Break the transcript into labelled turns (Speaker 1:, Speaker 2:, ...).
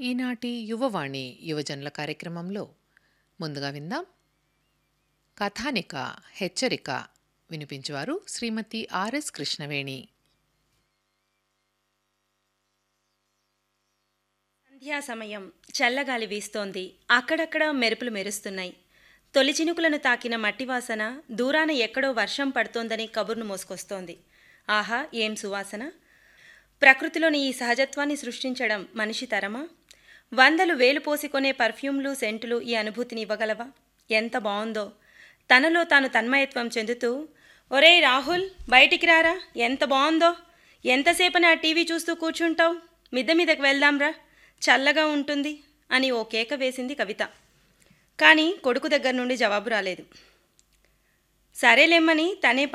Speaker 1: ఈనాటి యువవాణి యువజనుల కార్యక్రమంలో ముందుగా విందాం కథానిక హెచ్చరిక వినిపించువారు శ్రీమతి ఆర్ఎస్ కృష్ణవేణి
Speaker 2: సంధ్యా సమయం చల్లగాలి వీస్తోంది అక్కడక్కడ మెరుపులు మెరుస్తున్నాయి తొలి చినుకులను తాకిన మట్టి వాసన దూరాన ఎక్కడో వర్షం పడుతోందని కబుర్ను మోసుకొస్తోంది ఆహా ఏం సువాసన ప్రకృతిలోని ఈ సహజత్వాన్ని సృష్టించడం మనిషి తరమా వందలు వేలు పోసికొనే పర్ఫ్యూమ్లు సెంటులు ఈ అనుభూతిని ఇవ్వగలవా ఎంత బావుందో తనలో తాను తన్మయత్వం చెందుతూ ఒరేయ్ రాహుల్ బయటికి రారా ఎంత బావుందో ఎంతసేపు నా టీవీ చూస్తూ కూర్చుంటావు మిద్ద మీదకి వెళ్దాంరా చల్లగా ఉంటుంది అని ఓ కేక వేసింది కవిత కానీ కొడుకు దగ్గర నుండి జవాబు రాలేదు సరేలేమ్మని తనే